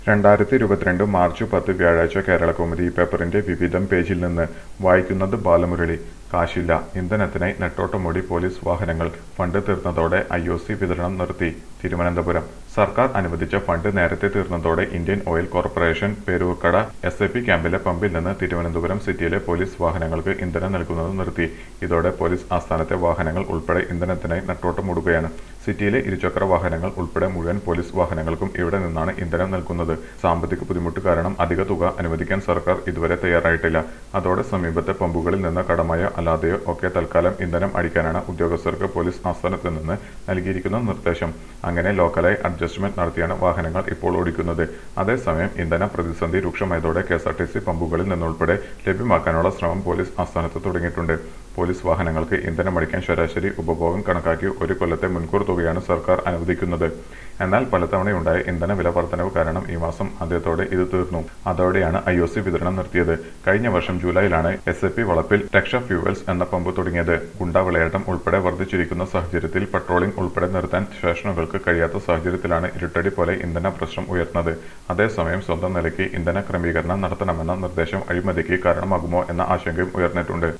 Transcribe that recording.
രണ്ടായിരത്തി ഇരുപത്തിരണ്ട് മാർച്ച് പത്ത് വ്യാഴാഴ്ച കേരളകൗമുദി പേപ്പറിന്റെ വിവിധം പേജിൽ നിന്ന് വായിക്കുന്നത് ബാലമുരളി കാശില്ല ഇന്ധനത്തിനായി നെട്ടോട്ടമോടി പോലീസ് വാഹനങ്ങൾ ഫണ്ട് തീർന്നതോടെ ഐ ഒ സി വിതരണം നിർത്തി തിരുവനന്തപുരം സർക്കാർ അനുവദിച്ച ഫണ്ട് നേരത്തെ തീർന്നതോടെ Indian oil corporation Peroorkada S A P ക്യാമ്പിലെ പമ്പിൽ നിന്ന് തിരുവനന്തപുരം സിറ്റിയിലെ പോലീസ് വാഹനങ്ങൾക്ക് ഇന്ധനം നൽകുന്നത് നിർത്തി ഇതോടെ പോലീസ് ആസ്ഥാനത്തെ വാഹനങ്ങൾ ഉൾപ്പെടെ ഇന്ധനത്തിനായി നെട്ടോട്ടമോടുകയാണ് സിറ്റിയിലെ ഇരുചക്ര വാഹനങ്ങൾ ഉൾപ്പെടെ മുഴുവൻ പോലീസ് വാഹനങ്ങൾക്കും ഇവിടെ നിന്നാണ് ഇന്ധനം നൽകുന്നത് സാമ്പത്തിക ബുദ്ധിമുട്ട് കാരണം അധിക തുക അനുവദിക്കാൻ സർക്കാർ ഇതുവരെ തയ്യാറായിട്ടില്ല അതോടെ സമീപത്തെ പമ്പുകളിൽ നിന്ന് കടമായോ അല്ലാതെയോ ഒക്കെ തൽക്കാലം ഇന്ധനം അടിക്കാനാണ് ഉദ്യോഗസ്ഥർക്ക് പോലീസ് ആസ്ഥാനത്ത് നിന്ന് നൽകിയിരിക്കുന്ന നിർദ്ദേശം അങ്ങനെ ലോക്കലായി അഡ്ജസ്റ്റ്മെന്റ് നടത്തിയാണ് വാഹനങ്ങൾ ഇപ്പോൾ ഓടിക്കുന്നത് അതേസമയം ഇന്ധന പ്രതിസന്ധി രൂക്ഷമായതോടെ K S R T C പമ്പുകളിൽ നിന്നുൾപ്പെടെ ലഭ്യമാക്കാനുള്ള ശ്രമം പോലീസ് ആസ്ഥാനത്ത് തുടങ്ങിയിട്ടുണ്ട് പോലീസ് വാഹനങ്ങൾക്ക് ഇന്ധനം അടിക്കാൻ ശരാശരി ഉപഭോഗം കണക്കാക്കി ഒരു കൊല്ലത്തെ മുൻകൂർ തുകയാണ് സർക്കാർ അനുവദിക്കുന്നത് എന്നാൽ പലതവണയുണ്ടായ ഇന്ധന വില വർധനവ് കാരണം ഈ മാസം ആദ്യത്തോടെ ഇത് തീർന്നു അതോടെയാണ് ഐ ഒ സി വിതരണം നിർത്തിയത് കഴിഞ്ഞ വർഷം ജൂലൈയിലാണ് എസ് എ പി വളപ്പിൽ രക്ഷ ഫ്യൂവൽസ് എന്ന പമ്പ് തുടങ്ങിയത് ഗുണ്ടാ വിളയാട്ടം ഉൾപ്പെടെ വർദ്ധിച്ചിരിക്കുന്ന സാഹചര്യത്തിൽ പട്രോളിംഗ് ഉൾപ്പെടെ നിർത്താൻ സ്റ്റേഷനുകൾക്ക് കഴിയാത്ത സാഹചര്യത്തിലാണ് ഇരുട്ടടി പോലെ ഇന്ധന പ്രശ്നം ഉയർന്നത് അതേസമയം സ്വന്തം നിലയ്ക്ക് ഇന്ധന ക്രമീകരണം നടത്തണമെന്ന നിർദ്ദേശം അഴിമതിക്ക് കാരണമാകുമോ എന്ന ആശങ്കയും ഉയർന്നിട്ടുണ്ട്